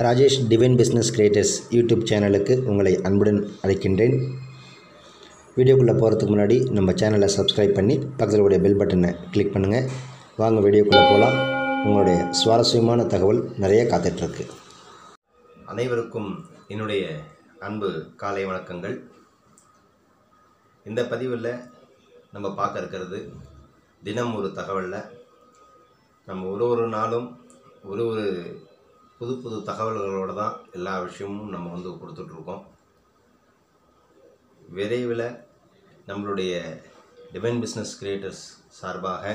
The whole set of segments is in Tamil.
Rajesh divine business creators YouTube சேனலுக்கு உங்களை அன்புடன் அழைக்கின்றேன் வீடியோக்குள்ளே போகிறதுக்கு முன்னாடி நம்ம சேனலை சப்ஸ்கிரைப் பண்ணி பக்கத்தில் உடைய பெல் பட்டனை கிளிக் பண்ணுங்கள் வாங்க வீடியோக்குள்ளே போகலாம் உங்களுடைய சுவாரஸ்யமான தகவல் நிறைய காத்துட்ருக்கு அனைவருக்கும் என்னுடைய அன்பு காலை வணக்கங்கள் இந்த பதிவில் நம்ம பார்க்க இருக்கிறது தினம் ஒரு தகவலில் நம்ம ஒரு ஒரு நாளும் ஒரு ஒரு புது புது தகவல்களோடு தான் எல்லா விஷயமும் நம்ம வந்து கொடுத்துட்ருக்கோம் விரைவில் நம்மளுடைய டிவைன் பிஸ்னஸ் கிரியேட்டர்ஸ் சார்பாக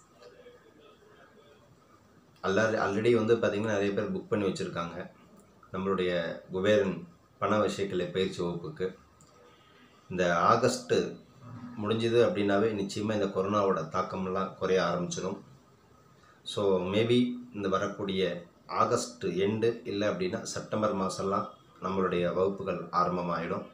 எல்லாரும் ஆல்ரெடி வந்து பார்த்திங்கன்னா நிறைய பேர் புக் பண்ணி வச்சுருக்காங்க நம்மளுடைய குபேரன் பண விஷயக்கலை பயிற்சி வகுப்புக்கு இந்த ஆகஸ்ட்டு முடிஞ்சுது அப்படின்னாவே நிச்சயமாக இந்த கொரோனாவோட தாக்கமெல்லாம் குறைய ஆரம்பிச்சிடும் ஸோ மேபி இந்த வரக்கூடிய ஆகஸ்ட் எண்டு இல்லை அப்படின்னா செப்டம்பர் மாதம்லாம் நம்மளுடைய வகுப்புகள் ஆரம்பமாயிடும்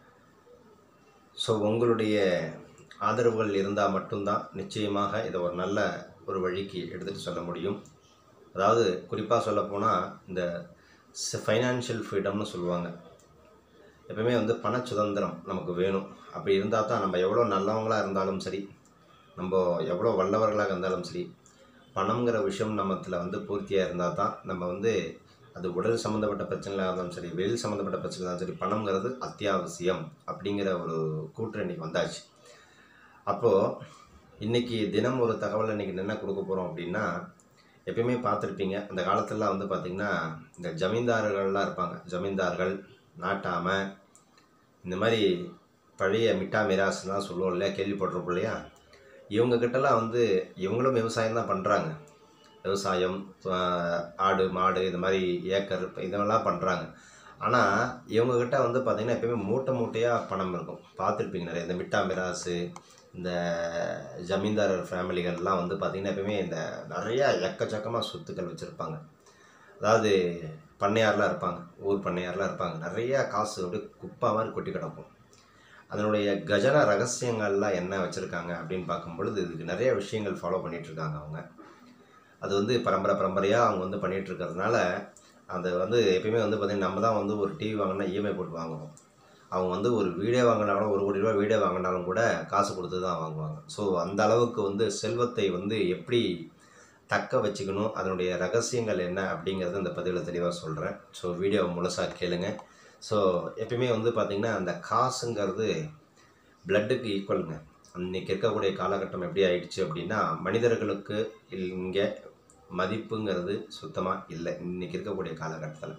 ஸோ உங்களுடைய ஆதரவுகள் இருந்தால் மட்டும்தான் நிச்சயமாக இதை ஒரு நல்ல ஒரு வழிக்கு எடுத்துகிட்டு சொல்ல முடியும் அதாவது குறிப்பாக சொல்லப்போனால் இந்த ஃபைனான்ஷியல் ஃப்ரீடம்னு சொல்லுவாங்க எப்பவுமே வந்து பண சுதந்திரம் நமக்கு வேணும் அப்படி இருந்தால் தான் நம்ம எவ்வளோ நல்லவங்களாக இருந்தாலும் சரி நம்ம எவ்வளோ வல்லவர்களாக இருந்தாலும் சரி பணங்கிற விஷயம் நம்மத்தில் வந்து பூர்த்தியாக இருந்தால் தான் நம்ம வந்து அது உடல் சம்மந்தப்பட்ட பிரச்சனைகளாக இருந்தாலும் சரி வெளி சம்மந்தப்பட்ட பிரச்சனை இருந்தாலும் சரி பணங்கிறது அத்தியாவசியம் அப்படிங்கிற ஒரு கூற்று இன்னைக்கு வந்தாச்சு அப்போது இன்றைக்கி தினம் ஒரு தகவல் இன்றைக்கி என்ன கொடுக்க போகிறோம் அப்படின்னா எப்பயுமே பார்த்துருப்பீங்க அந்த காலத்துலலாம் வந்து பார்த்திங்கன்னா இந்த ஜமீன்தார்கள்லாம் இருப்பாங்க ஜமீன்தார்கள் நாட்டாமை இந்த மாதிரி பழைய மிட்டா மிராஸ்லாம் சொல்லுவோம் இல்லையா கேள்விப்பட்டிருப்போம் இல்லையா இவங்கக்கிட்டலாம் வந்து இவங்களும் விவசாயம் தான் பண்ணுறாங்க விவசாயம் ஆஹ், ஆடு மாடு இந்த மாதிரி ஏக்கர் இதெல்லாம் பண்ணுறாங்க ஆனால் இவங்கக்கிட்ட வந்து பார்த்திங்கன்னா எப்பயுமே மூட்டை மூட்டையாக பணம் இருக்கும் பார்த்துருப்பீங்க நிறைய இந்த மிட்டா மிராசு இந்த ஜமீன்தாரர் ஃபேமிலிகள்லாம் வந்து பார்த்திங்கன்னா எப்பயுமே இந்த நிறையா எக்கச்சக்கமாக சொத்துக்கள் வச்சுருப்பாங்க அதாவது பண்ணையார்லாம் இருப்பாங்க ஊர் பண்ணையார்லாம் இருப்பாங்க நிறையா காசு அப்படியே குப்பா மாதிரி கொட்டி கிடக்கும் அதனுடைய கஜன ரகசியங்கள்லாம் என்ன வச்சுருக்காங்க அப்படின்னு பார்க்கும்பொழுது இதுக்கு நிறைய விஷயங்கள் ஃபாலோ பண்ணிகிட்ருக்காங்க அவங்க அது வந்து பரம்பரை பரம்பரையாக அவங்க வந்து பண்ணிகிட்டு இருக்கிறதுனால அது வந்து எப்பயுமே வந்து பார்த்திங்கன்னா நம்ம தான் வந்து ஒரு டிவி வாங்கினா இஎம்ஐ போட்டு வாங்குவோம் அவங்க வந்து ஒரு வீடே வாங்கினாலும் ஒரு கோடி ரூபா வீடே வாங்கினாலும் கூட காசு கொடுத்து தான் வாங்குவாங்க ஸோ அந்த அளவுக்கு வந்து செல்வத்தை வந்து எப்படி தக்க வச்சுக்கணும் அதனுடைய ரகசியங்கள் என்ன அப்படிங்கிறத இந்த பதிவில் தெளிவாக சொல்கிறேன் ஸோ வீடியோவை முழுசாக கேளுங்க ஸோ எப்பயுமே வந்து பார்த்திங்கன்னா அந்த காசுங்கிறது பிளட்டுக்கு ஈக்குவலுங்க அன்றைக்கி இருக்கக்கூடிய காலகட்டம் எப்படி ஆயிடுச்சு அப்படின்னா மனிதர்களுக்கு இங்கே மதிப்புங்கிறது சுத்தமாக இல்லை இன்றைக்கி இருக்கக்கூடிய காலகட்டத்தில்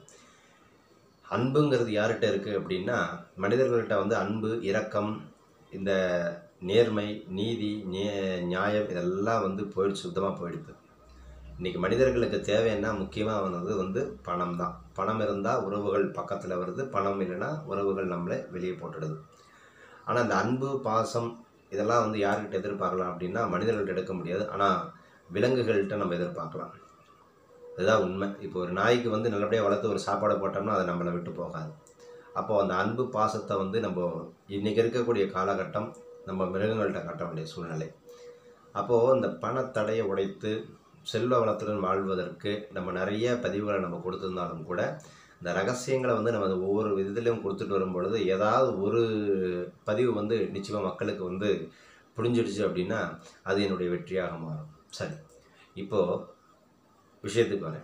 அன்புங்கிறது யார்கிட்ட இருக்குது அப்படின்னா மனிதர்கள்கிட்ட வந்து அன்பு இரக்கம் இந்த நேர்மை நீதி நே- நியாயம் இதெல்லாம் வந்து போயிடுச்சு சுத்தமாக போயிடுது இன்றைக்கி மனிதர்களுக்கு தேவைன்னா முக்கியமாக வந்தது வந்து பணம் தான் பணம் இருந்தால் உறவுகள் பக்கத்தில் வருது பணம் இல்லைன்னா உறவுகள் நம்மளை வெளியே போட்டுடுது ஆனால் இந்த அன்பு பாசம் இதெல்லாம் வந்து யார்கிட்ட எதிர்பார்க்கலாம் அப்படின்னா மனிதர்கள்ட்ட எடுக்க முடியாது ஆனால் விலங்குகள்கிட்ட நம்ம எதிர்பார்க்கலாம் அதுதான் உண்மை இப்போ ஒரு நாய்க்கு வந்து நல்லபடியாக வளர்த்து ஒரு சாப்பாடு போட்டோம்னா அதை நம்மளை விட்டு போகாது அப்போது அந்த அன்பு பாசத்தை வந்து நம்ம இன்றைக்கி இருக்கக்கூடிய காலகட்டம் நம்ம மிருகங்கள்கிட்ட காட்ட வேண்டிய சூழ்நிலை அப்போது இந்த பணத்தடையை உடைத்து செல்வ வளத்துடன் வாழ்வதற்கு நம்ம நிறைய பதிவுகளை நம்ம கொடுத்துருந்தாலும் கூட இந்த ரகசியங்களை வந்து நம்ம ஒவ்வொரு விதத்துலையும் கொடுத்துட்டு வரும் பொழுது ஏதாவது ஒரு பதிவு வந்து நிச்சயமாக மக்களுக்கு வந்து புரிஞ்சிடுச்சு அப்படின்னா அது என்னுடைய வெற்றியாக மாறும் சரி இப்போது விஷயத்துக்கு வரேன்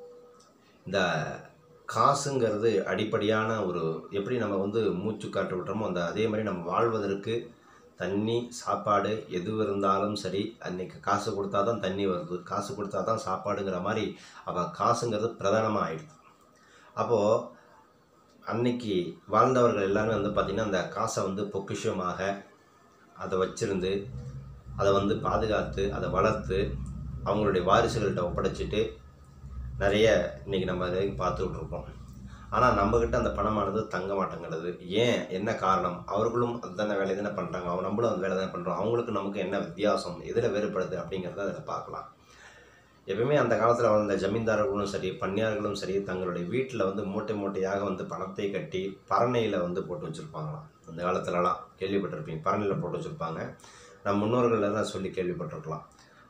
இந்த காசுங்கிறது அடிப்படையான ஒரு எப்படி நம்ம வந்து மூச்சு காற்று விட்டுறோமோ அந்த அதே மாதிரி நம்ம வாழ்வதற்கு தண்ணி சாப்பாடு எது இருந்தாலும் சரி அன்னைக்கு காசு கொடுத்தா தான் தண்ணி வருது காசு கொடுத்தா தான் சாப்பாடுங்கிற மாதிரி அப்போ காசுங்கிறது பிரதானமாக ஆயிடுது அப்போது அன்னைக்கு வாழ்ந்தவர்கள் எல்லாருமே வந்து பார்த்திங்கன்னா அந்த காசை வந்து பொக்கிஷமாக அதை வச்சிருந்து அதை வந்து பாதுகாத்து அதை வளர்த்து அவங்களுடைய வாரிசுகள்கிட்ட ஒப்படைச்சிட்டு நிறைய இன்றைக்கி நம்ம அதை பார்த்துக்கிட்டு இருக்கோம் ஆனால் நம்மக்கிட்ட அந்த பணமானது தங்க மாட்டேங்கிறது ஏன் என்ன காரணம் அவர்களும் அதுதானே வேலை தானே பண்ணுறாங்க அவங்க நம்மளும் அந்த வேலை தானே பண்ணுறோம் அவங்களுக்கு நமக்கு என்ன வித்தியாசம் எதில் வேறுபடுது அப்படிங்கிறத அதில் பார்க்கலாம் எப்பவுமே அந்த காலத்தில் வாழ்ந்த ஜமீன்தாரர்களும் சரி பண்ணையார்களும் சரி தங்களுடைய வீட்டில் வந்து மூட்டை மூட்டையாக வந்து பணத்தை கட்டி பரணையில் வந்து போட்டு வச்சுருப்பாங்களாம் அந்த காலத்துலலாம் கேள்விப்பட்டிருப்பீங்க பரணையில் போட்டு வச்சுருப்பாங்க நம்ம முன்னோர்கள் எல்லாம் சொல்லி கேள்விப்பட்டிருக்கலாம்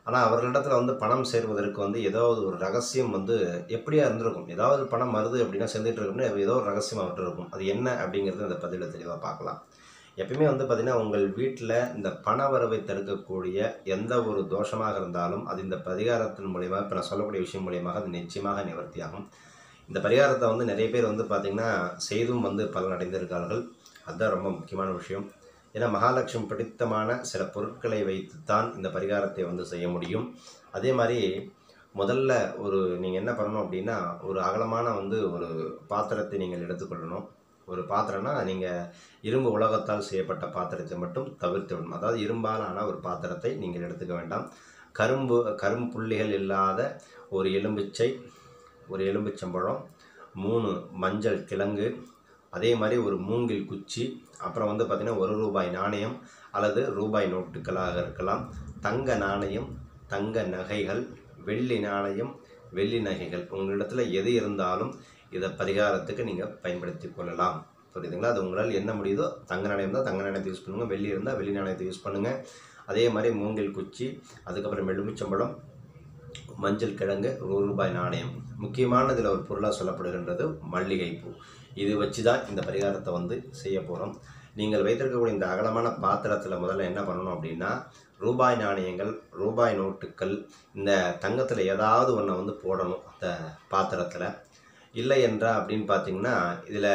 ஆனால் அவர்களிடத்துல வந்து பணம் சேர்வதற்கு வந்து ஏதாவது ஒரு ரகசியம் வந்து எப்படியா இருந்திருக்கும் ஏதாவது பணம் வருது அப்படின்னா சேர்ந்துட்டு இருக்கும்னா ஏதோ ஒரு ரகசியம் அவர்கிட்ட இருக்கும் அது என்ன அப்படிங்கிறது அந்த பதிவில் தெளிவாக பார்க்கலாம் எப்பயுமே வந்து பார்த்திங்கன்னா உங்கள் வீட்டில் இந்த பண வரவை தடுக்கக்கூடிய எந்த ஒரு தோஷமாக இருந்தாலும் அது இந்த பரிகாரத்தின் மூலியமாக இப்போ நான் சொல்லக்கூடிய விஷயம் மூலியமாக அது நிச்சயமாக நிவர்த்தியாகும் இந்த பரிகாரத்தை வந்து நிறைய பேர் வந்து பார்த்திங்கன்னா செய்தும் வந்து பலன் அடைந்திருக்கார்கள் அதுதான் ரொம்ப முக்கியமான விஷயம் ஏன்னா மகாலட்சுமி பிடித்தமான சில பொருட்களை வைத்துத்தான் இந்த பரிகாரத்தை வந்து செய்ய முடியும் அதே மாதிரி முதல்ல ஒரு நீங்கள் என்ன பண்ணணும் அப்படின்னா ஒரு அகலமான வந்து ஒரு பாத்திரத்தை நீங்கள் எடுத்துக்கொள்ளணும் ஒரு பாத்திரம்னா நீங்கள் இரும்பு உலகத்தால் செய்யப்பட்ட பாத்திரத்தை மட்டும் தவிர்த்து விடணும் அதாவது இரும்பால் ஆன ஒரு பாத்திரத்தை நீங்கள் எடுத்துக்க வேண்டாம் கரும்பு கரும்புள்ளிகள் இல்லாத ஒரு எலும்பிச்சை ஒரு எலும்பிச்சம்பழம் மூணு மஞ்சள் கிழங்கு அதே மாதிரி ஒரு மூங்கில் குச்சி அப்புறம் வந்து பார்த்திங்கன்னா ஒரு ரூபாய் நாணயம் அல்லது ரூபாய் நோட்டுகளாக இருக்கலாம் தங்க நாணயம் தங்க நகைகள் வெள்ளி நாணயம் வெள்ளி நகைகள் உங்களிடத்துல எது இருந்தாலும் இதை பரிகாரத்துக்கு நீங்கள் பயன்படுத்தி கொள்ளலாம் புரியுதுங்களா அது உங்களால் என்ன முடியுதோ தங்க நாணயம் தான் தங்க நாணயத்தை யூஸ் பண்ணுங்கள் வெள்ளி இருந்தால் வெள்ளி நாணயத்தை யூஸ் பண்ணுங்கள் அதே மாதிரி மூங்கில் குச்சி அதுக்கப்புறம் எலுமிச்சம்பழம் மஞ்சள் கிழங்கு ஒரு ரூபாய் நாணயம் முக்கியமான இதில் ஒரு பொருளாக சொல்லப்படுகின்றது மல்லிகைப்பூ இது வச்சு தான் இந்த பரிகாரத்தை வந்து செய்ய போகிறோம் நீங்கள் வைத்திருக்கக்கூடிய இந்த அகலமான பாத்திரத்தில் முதல்ல என்ன பண்ணணும் அப்படின்னா ரூபாய் நாணயங்கள் ரூபாய் நோட்டுகள் இந்த தங்கத்தில் ஏதாவது ஒன்றை வந்து போடணும் அந்த பாத்திரத்தில் இல்லை என்றா அப்படின்னு பார்த்தீங்கன்னா இதில்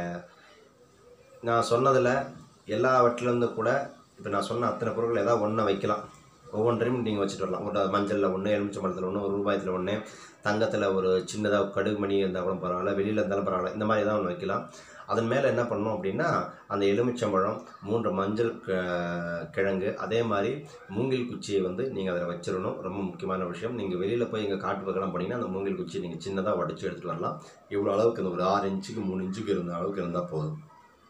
நான் சொன்னதில் எல்லாவற்றிலேருந்து கூட இப்போ நான் சொன்ன அத்தனை பொருட்கள் ஏதாவது ஒன்றை வைக்கலாம் ஒவ்வொன்றையும் நீங்கள் வச்சுட்டு வரலாம் ஒரு மஞ்சளில் ஒன்று எலுமிச்சம்பழத்தில் ஒன்று ஒரு ரூபாயத்தில் ஒன்று தங்கத்தில் ஒரு சின்னதாக கடுகு மணி இருந்தால் கூட பரவாயில்ல வெளியில் இருந்தாலும் பரவாயில்ல இந்த மாதிரி ஏதாவது ஒன்று வைக்கலாம் அதன் மேலே என்ன பண்ணணும் அப்படின்னா அந்த எலுமிச்சம்பழம் மூன்று மஞ்சள் க- கிழங்கு அதே மாதிரி மூங்கில் குச்சியை வந்து நீங்கள் அதில் வச்சிடணும் ரொம்ப முக்கியமான விஷயம் நீங்கள் வெளியில் போய் இங்கே காட்டு பக்கம் போனீங்கன்னா அந்த மூங்கில் குச்சியை நீங்கள் சின்னதாக உடச்சி எடுத்துகிட்டு வரலாம் இவ்வளோ அளவுக்கு இந்த ஒரு ஆறு இன்ச்சுக்கு மூணு இன்ச்சுக்கு இருந்த அளவுக்கு இருந்தால் போதும்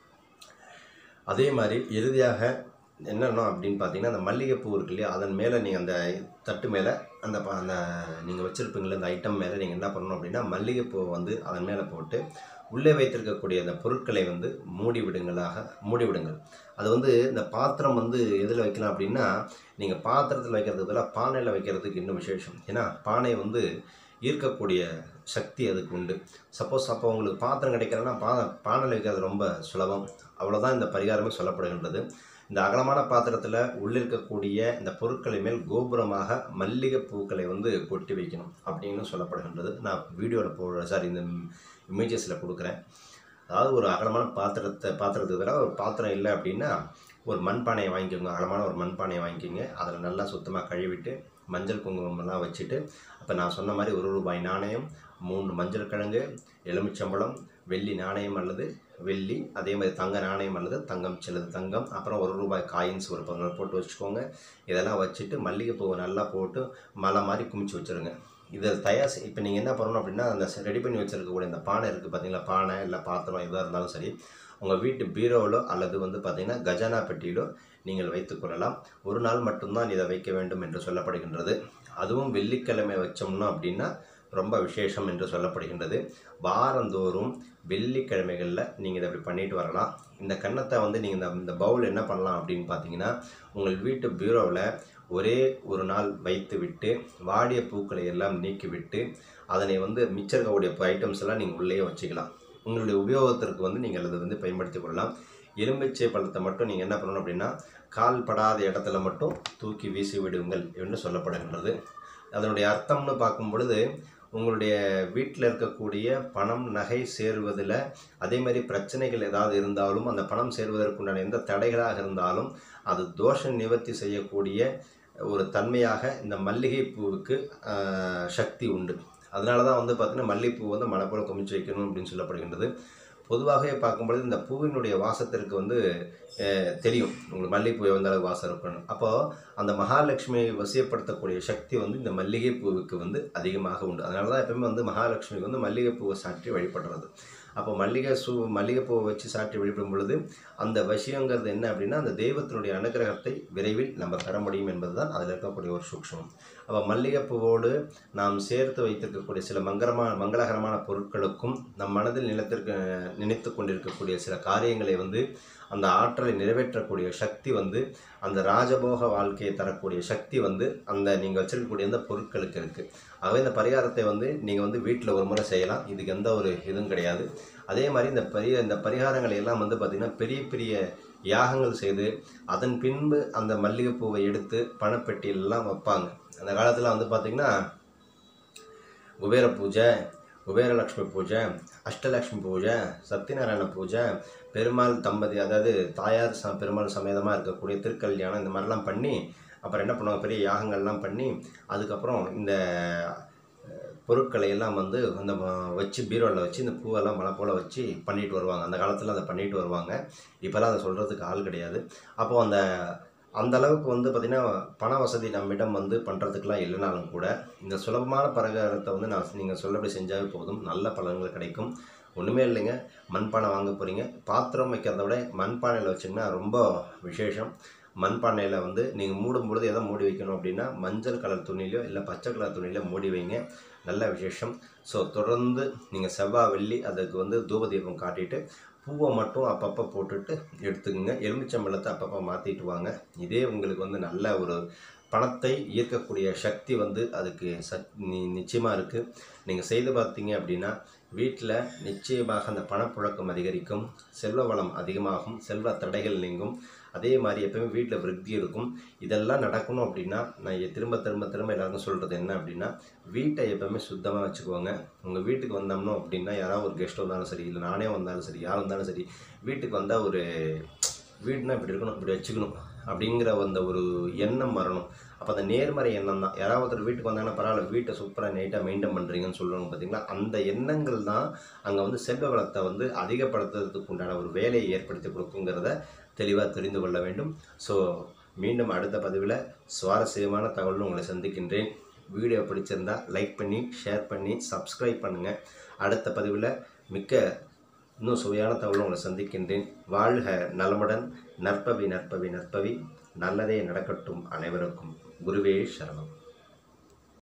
அதே மாதிரி இறுதியாக என்னென்ன அப்படின்னு பார்த்தீங்கன்னா அந்த மல்லிகைப்பூ இருக்கு இல்லையா அதன் மேலே நீங்கள் அந்த தட்டு மேலே அந்த ப- அந்த நீங்கள் வச்சுருப்பீங்களே அந்த ஐட்டம் மேலே நீங்கள் என்ன பண்ணணும் அப்படின்னா மல்லிகைப்பூவை வந்து அதன் மேலே போட்டு உள்ளே வைத்திருக்கக்கூடிய அந்த பொருட்களை வந்து மூடி விடுங்களாக மூடி விடுங்கள் அது வந்து இந்த பாத்திரம் வந்து எதில் வைக்கலாம் அப்படின்னா நீங்கள் பாத்திரத்தில் வைக்கிறதுக்கு பதிலாக பானையில் வைக்கிறதுக்கு இன்னும் விசேஷம் ஏன்னா பானை வந்து ஈர்க்கக்கூடிய சக்தி அதுக்கு உண்டு சப்போஸ் அப்போ உங்களுக்கு பாத்திரம் கிடைக்கலன்னா பா பானையில் வைக்கிறது ரொம்ப சுலபம் அவ்வளோதான் இந்த பரிகாரமே சொல்லப்படுகின்றது இந்த அகலமான பாத்திரத்தில் உள்ளிருக்கக்கூடிய இந்த பொருட்களை மேல் கோபுரமாக மல்லிகை பூக்களை வந்து கொட்டி வைக்கணும் அப்படின்னு சொல்லப்படுகின்றது நான் வீடியோவில் போ சாரி இந்த இமேஜஸில் கொடுக்குறேன் அதாவது ஒரு அகலமான பாத்திரத்தை பாத்திரத்துக்கு பதிலாக ஒரு பாத்திரம் இல்லை அப்படின்னா ஒரு மண்பானையை வாங்கிக்கோங்க அகலமான ஒரு மண்பானையை வாங்கிக்கோங்க அதில் நல்லா சுத்தமாக கழுவிட்டு மஞ்சள் குங்குமம்லாம் வச்சுட்டு அப்போ நான் சொன்ன மாதிரி ஒரு ரூபாய் நாணயம் மூணு மஞ்சள் கிழங்கு எலுமிச்சம்பழம் வெள்ளி நாணயம் அல்லது வெள்ளி அதே மாதிரி தங்க நாணயம் அல்லது தங்கம் சிலது தங்கம் அப்புறம் ஒரு ரூபாய் காயின்ஸ் ஒரு பதினொன்று போட்டு வச்சுக்கோங்க இதெல்லாம் வச்சுட்டு மல்லிகைப்பூவை நல்லா போட்டு மலை மாதிரி குமிச்சு வச்சுருங்க இதை தயார் செய் இப்போ நீங்கள் என்ன பண்ணணும் அப்படின்னா அந்த ரெடி பண்ணி வச்சிருக்கக்கூடிய இந்த பானை இருக்குது பார்த்தீங்களா பானை இல்லை பாத்திரம் எதாக இருந்தாலும் சரி உங்கள் வீட்டு பீரோவிலோ அல்லது வந்து பார்த்தீங்கன்னா கஜானா பெட்டியிலோ நீங்கள் வைத்துக்கொள்ளலாம் ஒரு நாள் மட்டும்தான் இதை வைக்க வேண்டும் என்று சொல்லப்படுகின்றது அதுவும் வெள்ளிக்கிழமை வச்சோம்னா அப்படின்னா ரொம்ப விசேஷம் என்று சொல்லப்படுகின்றது வாரந்தோறும் வெள்ளிக்கிழமைகளில் நீங்கள் இதை இப்படி பண்ணிட்டு வரலாம் இந்த கன்னத்தை வந்து நீங்கள் இந்த இந்த பவுல் என்ன பண்ணலாம் அப்படின்னு பார்த்தீங்கன்னா உங்கள் வீட்டு பீரோவில் ஒரே ஒரு நாள் வைத்து விட்டு வாடிய பூக்களை எல்லாம் நீக்கிவிட்டு அதனை வந்து மிச்சம் இருக்கக்கூடிய ஐட்டம்ஸ் எல்லாம் நீங்கள் உள்ளே வச்சுக்கலாம் உங்களுடைய உபயோகத்திற்கு வந்து நீங்கள் அதை வந்து பயன்படுத்திக் கொள்ளலாம் எலுமிச்சை பழத்தை மட்டும் நீங்கள் என்ன பண்ணணும் அப்படின்னா கால் படாத இடத்துல மட்டும் தூக்கி வீசி விடுங்கள் என்று சொல்லப்படுகின்றது அதனுடைய அர்த்தம்னு பார்க்கும் பொழுது உங்களுடைய வீட்டில் இருக்கக்கூடிய பணம் நகை சேருவதில் அதே மாதிரி பிரச்சனைகள் ஏதாவது இருந்தாலும் அந்த பணம் சேருவதற்குண்டான எந்த தடைகளாக இருந்தாலும் அது தோஷ நிவர்த்தி செய்யக்கூடிய ஒரு தன்மையாக இந்த மல்லிகை பூவுக்கு ஆஹ், சக்தி உண்டு அதனால தான் வந்து பார்த்தீங்கன்னா மல்லிகைப்பூ வந்து மழை போல குமிச்சு வைக்கணும் அப்படின்னு சொல்லப்படுகின்றது பொதுவாகவே பார்க்கும்பொழுது இந்த பூவினுடைய வாசத்திற்கு வந்து அஹ், தெரியும் உங்களுக்கு மல்லிகைப்பூ எந்த அளவுக்கு வாசம் இருக்கணும் அப்போது அந்த மகாலட்சுமியை வசியப்படுத்தக்கூடிய சக்தி வந்து இந்த மல்லிகை பூவுக்கு வந்து அதிகமாக உண்டு அதனால தான் எப்பவுமே வந்து மகாலட்சுமிக்கு வந்து மல்லிகைப்பூவை சாற்றி வழிபடுறது அப்போ மல்லிகை சூ மல்லிகைப்பூவை வச்சு சாற்றி வழிபடும் பொழுது அந்த வசியங்கிறது என்ன அப்படின்னா அந்த தெய்வத்தினுடைய அனுகிரகத்தை விரைவில் நம்ம பெற முடியும் என்பதுதான் அதில் இருக்கக்கூடிய ஒரு சூக்ஷ்மம் அப்போ மல்லிகைப்பூவோடு நாம் சேர்த்து வைத்திருக்கக்கூடிய சில மங்கரமான மங்களகரமான பொருட்களுக்கும் நம் மனதில் நிலத்திற்கு நினைத்து கொண்டிருக்கக்கூடிய சில காரியங்களை வந்து அந்த ஆற்றலை நிறைவேற்றக்கூடிய சக்தி வந்து அந்த ராஜபோக வாழ்க்கையை தரக்கூடிய சக்தி வந்து அந்த நீங்கள் வச்சிருக்கக்கூடிய அந்த பொருட்களுக்கு இருக்குது ஆகவே இந்த பரிகாரத்தை வந்து நீங்கள் வந்து வீட்டில் ஒரு முறை செய்யலாம் இதுக்கு எந்த ஒரு இதுவும் கிடையாது அதே மாதிரி இந்த பரி இந்த பரிகாரங்களை எல்லாம் வந்து பார்த்திங்கன்னா பெரிய பெரிய யாகங்கள் செய்து அதன் பின்பு அந்த மல்லிகைப்பூவை எடுத்து பணப்பெட்டியிலலாம் வைப்பாங்க அந்த காலத்தில் வந்து பார்த்திங்கன்னா குபேர பூஜை குபேரலக்ஷ்மி பூஜை அஷ்டலக்ஷ்மி பூஜை சத்யநாராயண பூஜை பெருமாள் தம்பதி அதாவது தாயார் ச பெருமாள் சமேதமாக இருக்கக்கூடிய திருக்கல்யாணம் இந்த மாதிரிலாம் பண்ணி அப்புறம் என்ன பண்ணுவாங்க பெரிய யாகங்கள்லாம் பண்ணி அதுக்கப்புறம் இந்த அஹ், பொருட்களை எல்லாம் வந்து அந்த வ- வச்சு பீரோவில் வச்சு இந்த பூவெல்லாம் மலை போல் வச்சு பண்ணிட்டு வருவாங்க அந்த காலத்தில் அதை பண்ணிட்டு வருவாங்க இப்போல்லாம் அதை சொல்கிறதுக்கு ஆள் கிடையாது அப்போது அந்த அந்த அளவுக்கு வந்து பார்த்திங்கன்னா பண வசதி நம்மிடம் வந்து பண்ணுறதுக்கெலாம் இல்லைனாலும் கூட இந்த சுலபமான பரிகாரத்தை வந்து நான் நீங்கள் சொல்லபடி செஞ்சாவே போதும் நல்ல பலன்கள் கிடைக்கும் ஒன்றுமே இல்லைங்க மண்பானை வாங்க போகிறீங்க பாத்திரம் வைக்கிறத விட மண்பானையில் வச்சிங்கன்னா ரொம்ப விசேஷம் மண்பானையில் வந்து நீங்கள் மூடும் பொழுது எதை மூடி வைக்கணும் அப்படின்னா மஞ்சள் கலர் துணியிலையோ இல்லை பச்சை கலர் துணியில மூடி வைங்க நல்ல விசேஷம் ஸோ தொடர்ந்து நீங்கள் செவ்வாய் வெள்ளி அதுக்கு வந்து தூப தீபம் காட்டிட்டு பூவை மட்டும் அப்பப்போ போட்டுட்டு எடுத்துக்கோங்க எலுமிச்சம்பழத்தை அப்பப்போ மாற்றிட்டு வாங்க இதே உங்களுக்கு வந்து நல்ல ஒரு பணத்தை ஈர்க்கக்கூடிய சக்தி வந்து அதுக்கு சக் நி நிச்சயமாக இருக்குது நீங்கள் செய்து பார்த்தீங்க அப்படின்னா வீட்டில் நிச்சயமாக அந்த பணப்புழக்கம் அதிகரிக்கும் செல்வ வளம் அதிகமாகும் செல்வ தடைகள் நீங்கும் அதே மாதிரி எப்பவுமே வீட்டில் விருத்தி இருக்கும் இதெல்லாம் நடக்கணும் அப்படின்னா நான் எ- திரும்ப திரும்ப திரும்ப எல்லாருக்கும் சொல்கிறது என்ன அப்படின்னா வீட்டை எப்பவுமே சுத்தமாக வச்சுக்கோங்க உங்கள் வீட்டுக்கு வந்தோம்னோ அப்படின்னா யாராவது ஒரு கெஸ்ட் வந்தாலும் சரி இல்லை நானே வந்தாலும் சரி யார் வந்தாலும் சரி வீட்டுக்கு வந்தால் ஒரு வீடுனா இப்படி இருக்கணும் இப்படி வச்சுக்கணும் அப்படிங்கிற அந்த ஒரு எண்ணம் வரணும் அப்போ அந்த நேர்மறை எண்ணம் தான் யாராவது ஒருத்தர் வீட்டுக்கு வந்தாங்கன்னா பரவாயில்ல வீட்டை சூப்பராக நீட்டாக மெயின்டைன் பண்ணுறீங்கன்னு சொல்லுவாங்க பார்த்தீங்களா அந்த எண்ணங்கள் தான் அங்கே வந்து செல்வ வளத்தை வந்து அதிகப்படுத்துறதுக்கு உண்டான ஒரு வேலையை ஏற்படுத்தி கொடுக்குங்கிறத தெளிவாக தெரிந்து கொள்ள வேண்டும் ஸோ மீண்டும் அடுத்த பதிவில் சுவாரஸ்யமான தகவலும் உங்களை சந்திக்கின்றேன் வீடியோ பிடிச்சிருந்தா லைக் பண்ணி ஷேர் பண்ணி சப்ஸ்கிரைப் பண்ணுங்கள் அடுத்த பதிவில் மிக்க இன்னும் சுவையான தகவலும் உங்களை சந்திக்கின்றேன் வாழ்க நலமுடன் நற்பவி நற்பவி நற்பவி நல்லதே நடக்கட்டும் அனைவருக்கும் குருவே சரணம்